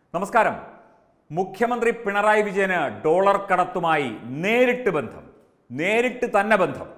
നമസ്കാരം മുഖ്യമന്ത്രി പിണറായി വിജയന് ഡോളർ കടത്തുമായി നേരിട്ട് ബന്ധം നേരിട്ട് തന്നെ ബന്ധം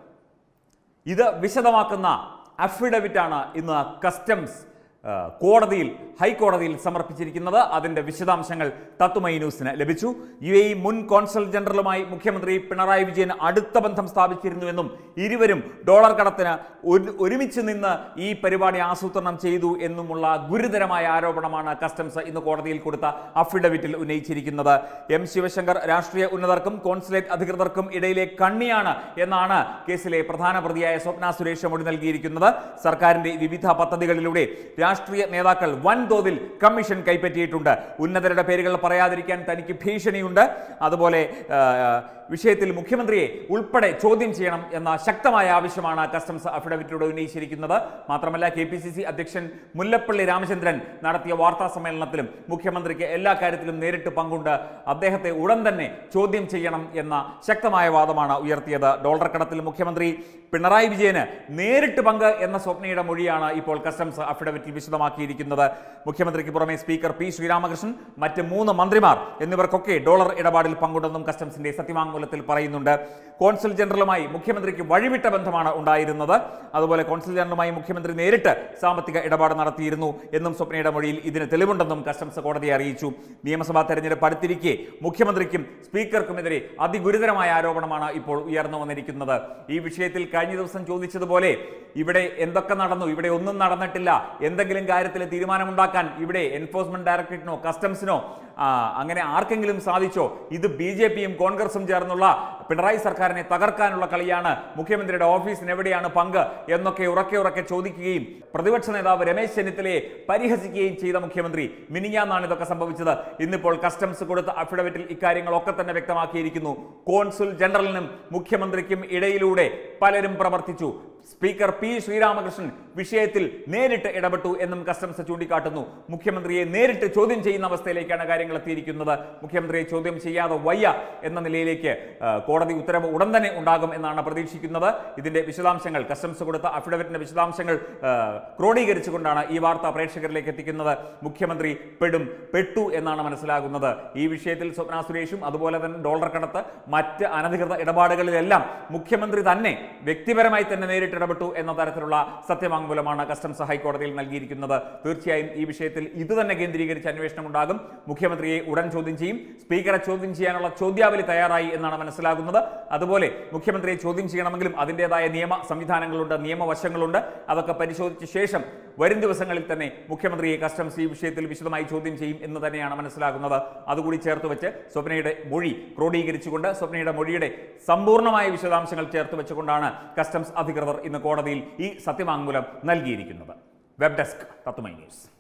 ഇത് വിശദമാക്കുന്ന അഫിഡവിറ്റാണ് ഇന്ന് കസ്റ്റംസ് ആ, കോടതിയിൽ ഹൈക്കോടതിയിൽ സമർപ്പിച്ചിരിക്കുന്നത് അതിന്റെ വിശദാംശങ്ങൾ തത്തുമൈ ന്യൂസിന് ലഭിച്ചു യു എ ഇ മുൻ കോൺസൽ ജനറലുമായി മുഖ്യമന്ത്രി പിണറായി വിജയൻ അടുത്ത ബന്ധം സ്ഥാപിച്ചിരുന്നുവെന്നും ഇരുവരും ഡോളർ കടത്തിന് ഒരു- ഒരുമിച്ച് നിന്ന് ഈ പരിപാടി ആസൂത്രണം ചെയ്തു എന്നുമുള്ള ഗുരുതരമായ ആരോപണമാണ് കസ്റ്റംസ് ഇന്ന് കോടതിയിൽ കൊടുത്ത അഫിഡവിറ്റിൽ ഉന്നയിച്ചിരിക്കുന്നത് എം ശിവശങ്കർ രാഷ്ട്രീയ ഉന്നതർക്കും കോൺസുലേറ്റ് അധികൃതർക്കും ഇടയിലെ കണ്ണിയാണ് എന്നാണ് കേസിലെ പ്രധാന പ്രതിയായ സ്വപ്ന സുരേഷ് മൊഴി നൽകിയിരിക്കുന്നത് സർക്കാരിന്റെ വിവിധ പദ്ധതികളിലൂടെ രാഷ്ട്രീയ നേതാക്കൾ വൻതോതിൽ കമ്മീഷൻ കൈപ്പറ്റിയിട്ടുണ്ട് ഉന്നതരുടെ പേരുകൾ പറയാതിരിക്കാൻ തനിക്ക് ഭീഷണിയുണ്ട് അതുപോലെ ആ, വിഷയത്തിൽ മുഖ്യമന്ത്രിയെ ഉൾപ്പെടെ ചോദ്യം ചെയ്യണം എന്ന ശക്തമായ ആവശ്യമാണ് കസ്റ്റംസ് അഫിഡവിറ്റിലൂടെ ഉന്നയിച്ചിരിക്കുന്നത് മാത്രമല്ല കെ പി സി സി അധ്യക്ഷൻ മുല്ലപ്പള്ളി രാമചന്ദ്രൻ നടത്തിയ വാർത്താ സമ്മേളനത്തിലും മുഖ്യമന്ത്രിക്ക് എല്ലാ കാര്യത്തിലും നേരിട്ട് പങ്കുണ്ട് അദ്ദേഹത്തെ ഉടൻ തന്നെ ചോദ്യം ചെയ്യണം എന്ന ശക്തമായ വാദമാണ് ഉയർത്തിയത് ഡോളർ കടത്തിൽ മുഖ്യമന്ത്രി പിണറായി വിജയന് നേരിട്ട് പങ്ക് എന്ന സ്വപ്നയുടെ മൊഴിയാണ് ഇപ്പോൾ കസ്റ്റംസ് അഫിഡവിറ്റിൽ വിശദമാക്കിയിരിക്കുന്നത് മുഖ്യമന്ത്രിക്ക് പുറമെ സ്പീക്കർ പി ശ്രീരാമകൃഷ്ണൻ മറ്റ് മൂന്ന് മന്ത്രിമാർ എന്നിവർക്കൊക്കെ ഡോളർ ഇടപാടിൽ പങ്കുണ്ടെന്നും കസ്റ്റംസിന്റെ സത്യവാങ്മൂലത്തിൽ പറയുന്നുണ്ട് കോൺസുൽ ജനറലുമായി മുഖ്യമന്ത്രിക്ക് വഴിവിട്ട ബന്ധമാണ് ഉണ്ടായിരുന്നത് അതുപോലെ കോൺസുൽ ജനറലുമായി മുഖ്യമന്ത്രി നേരിട്ട് സാമ്പത്തിക ഇടപാട് നടത്തിയിരുന്നു എന്നും സ്വപ്നയുടെ മൊഴിയിൽ ഇതിന് തെളിവുണ്ടെന്നും കസ്റ്റംസ് കോടതിയെ അറിയിച്ചു നിയമസഭാ തെരഞ്ഞെടുപ്പ് അടുത്തിരിക്കെ മുഖ്യമന്ത്രിക്കും സ്പീക്കർക്കുമെതിരെ അതിഗുരുതരമായ ആരോപണമാണ് ഇപ്പോൾ ഉയർന്നു വന്നിരിക്കുന്നത് ഈ വിഷയത്തിൽ കഴിഞ്ഞ ദിവസം ചോദിച്ചതുപോലെ ഇവിടെ എന്തൊക്കെ നടന്നു ഇവിടെ ഒന്നും നടന്നിട്ടില്ല എന്തെങ്കിലും കാര്യത്തിൽ തീരുമാനമുണ്ടാക്കാൻ ഇവിടെ എൻഫോഴ്സ്മെന്റ് ഡയറക്ടറേറ്റിനോ കസ്റ്റംസിനോ ആ, അങ്ങനെ ആർക്കെങ്കിലും സാധിച്ചോ ഇത് ബി ജെ പിയും കോൺഗ്രസും ചേർന്നുള്ള പിണറായി സർക്കാരിനെ തകർക്കാനുള്ള കളിയാണ് മുഖ്യമന്ത്രിയുടെ ഓഫീസിന് എവിടെയാണ് പങ്ക് എന്നൊക്കെ ഉറക്കെ ഉറക്കെ ചോദിക്കുകയും പ്രതിപക്ഷ നേതാവ് രമേശ് ചെന്നിത്തലയെ പരിഹസിക്കുകയും ചെയ്ത മുഖ്യമന്ത്രി മിനിഞ്ഞാന്നാണ് ഇതൊക്കെ സംഭവിച്ചത് ഇന്നിപ്പോൾ കസ്റ്റംസ് കൊടുത്ത അഫിഡവിറ്റിൽ ഇക്കാര്യങ്ങളൊക്കെ തന്നെ വ്യക്തമാക്കിയിരിക്കുന്നു കോൺസുൽ ജനറലിനും മുഖ്യമന്ത്രിക്കും ഇടയിലൂടെ പലരും പ്രവർത്തിച്ചു സ്പീക്കർ പി ശ്രീരാമകൃഷ്ണൻ വിഷയത്തിൽ നേരിട്ട് ഇടപെട്ടു എന്നും കസ്റ്റംസ് ചൂണ്ടിക്കാട്ടുന്നു മുഖ്യമന്ത്രിയെ നേരിട്ട് ചോദ്യം ചെയ്യുന്ന അവസ്ഥയിലേക്കാണ് കാര്യങ്ങൾ എത്തിയിരിക്കുന്നത് മുഖ്യമന്ത്രിയെ ചോദ്യം ചെയ്യാതെ വയ്യ എന്ന നിലയിലേക്ക് ആ, കോടതി ഉത്തരവ് ഉടൻ തന്നെ ഉണ്ടാകും എന്നാണ് പ്രതീക്ഷിക്കുന്നത് ഇതിന്റെ വിശദാംശങ്ങൾ കസ്റ്റംസ് കൊടുത്ത അഫിഡവിറ്റിന്റെ വിശദാംശങ്ങൾ ആ, ക്രോഡീകരിച്ചുകൊണ്ടാണ് ഈ വാർത്ത പ്രേക്ഷകരിലേക്ക് എത്തിക്കുന്നത് മുഖ്യമന്ത്രി പെടും പെട്ടു എന്നാണ് മനസ്സിലാകുന്നത് ഈ വിഷയത്തിൽ സ്വപ്ന സുരേഷും അതുപോലെ തന്നെ ഡോളർ കടത്ത് മറ്റ് അനധികൃത ഇടപാടുകളിലെല്ലാം മുഖ്യമന്ത്രി തന്നെ വ്യക്തിപരമായി തന്നെ നേരിട്ട് ഇടപെട്ടു എന്ന തരത്തിലുള്ള സത്യവാങ്മൂലമാണ് കസ്റ്റംസ് ഹൈക്കോടതിയിൽ നൽകിയിരിക്കുന്നത് തീർച്ചയായും ഈ വിഷയത്തിൽ ഇത് തന്നെ കേന്ദ്രീകരിച്ച് അന്വേഷണം ഉണ്ടാകും മുഖ്യമന്ത്രിയെ ഉടൻ ചോദ്യം ചെയ്യും സ്പീക്കറെ ചോദ്യം ചെയ്യാനുള്ള ചോദ്യാവലി തയ്യാറായി എന്നാണ് മനസ്സിലാകുന്നത് അതുപോലെ മുഖ്യമന്ത്രിയെ ചോദ്യം ചെയ്യണമെങ്കിലും അതിൻ്റെതായ നിയമ സംവിധാനങ്ങളുണ്ട് നിയമവശങ്ങളുണ്ട് അതൊക്കെ പരിശോധിച്ച ശേഷം വരും ദിവസങ്ങളിൽ തന്നെ മുഖ്യമന്ത്രിയെ കസ്റ്റംസ് ഈ വിഷയത്തിൽ വിശദമായി ചോദ്യം ചെയ്യും എന്ന് തന്നെയാണ് മനസ്സിലാകുന്നത് അതുകൂടി ചേർത്ത് വെച്ച് സ്വപ്നയുടെ മൊഴി ക്രോഡീകരിച്ചുകൊണ്ട് സ്വപ്നയുടെ മൊഴിയുടെ സമ്പൂർണ്ണമായ വിശദാംശങ്ങൾ ചേർത്ത് വെച്ചുകൊണ്ടാണ് കസ്റ്റംസ് അധികൃതർ ഇന്ന് കോടതിയിൽ ഈ സത്യവാങ്മൂലം നൽകിയിരിക്കുന്നത് വെബ് ഡെസ്ക് തത്തുമൈ ന്യൂസ്